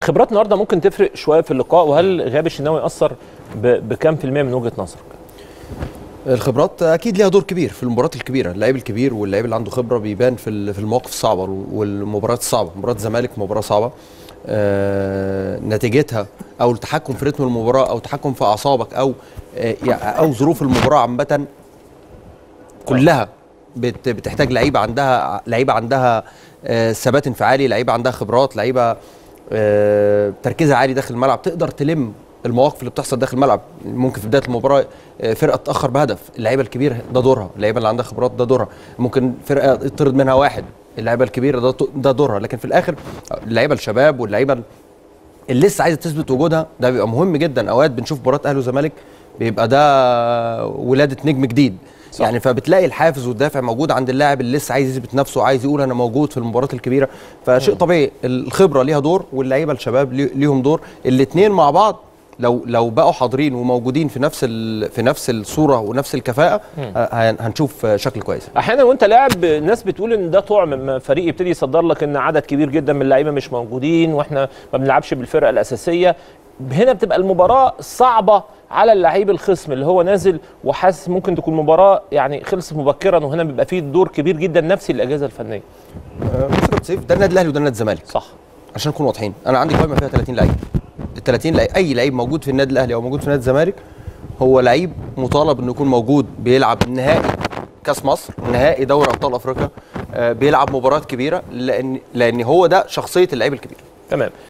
خبرات النهارده ممكن تفرق شويه في اللقاء وهل غياب الشناوي اثر ب- بكام في الميه من وجهه نظرك؟ الخبرات اكيد ليها دور كبير في المباريات الكبيره اللعيب الكبير واللعيب اللي عنده خبره بيبان في ال- في المواقف الصعبه والمباريات الصعبه مباراه الزمالك مباراه صعبه آه نتيجتها او التحكم في رتم المباراه او التحكم في اعصابك او آه يعني او ظروف المباراه عامه كلها بت بتحتاج لعيبه عندها لعيبه عندها آه، ثبات انفعالي لعيبه عندها خبرات لعيبه آه، تركيزها عالي داخل الملعب تقدر تلم المواقف اللي بتحصل داخل الملعب ممكن في بدايه المباراه آه، فرقه تاخر بهدف اللعيبه الكبيره ده دورها اللعيبه اللي عندها خبرات ده دورها ممكن فرقه يطرد منها واحد اللعيبه الكبيره ده ده دورها لكن في الاخر اللعيبه الشباب واللعيبه اللي لسه عايزه تثبت وجودها ده بيبقى مهم جدا اوقات بنشوف مباراه اهلي وزمالك بيبقى ده ولاده نجم جديد صح. صح. يعني فبتلاقي الحافز والدافع موجود عند اللاعب اللي لسه عايز يثبت نفسه وعايز يقول انا موجود في المباريات الكبيره فشيء طبيعي الخبره ليها دور واللعيبه الشباب لي- ليهم دور الاثنين مع بعض لو لو بقوا حاضرين وموجودين في نفس ال- في نفس الصوره ونفس الكفاءه آه، هن- هنشوف آه، شكل كويس احيانا وانت لاعب ناس بتقول ان ده طعم لما فريق يبتدي يصدر لك ان عدد كبير جدا من اللعيبه مش موجودين واحنا ما بنلعبش بالفرقه الاساسيه هنا بتبقى المباراه صعبه على اللعيب الخصم اللي هو نازل وحاسس ممكن تكون مباراه يعني خلصت مبكرا وهنا بيبقى فيه دور كبير جدا نفسي للاجهزه الفنيه آه، مصر سيف ده النادي الاهلي وده النادي الزمالك صح عشان نكون واضحين انا عندي قائمه فيها 30 لعيب ال 30 لعيب اي لعيب موجود في النادي الاهلي او موجود في نادي الزمالك هو لعيب مطالب انه يكون موجود بيلعب نهائي كاس مصر نهائي دوري ابطال افريقيا آه، بيلعب مباريات كبيره لان لان هو ده شخصيه اللعيب الكبير تمام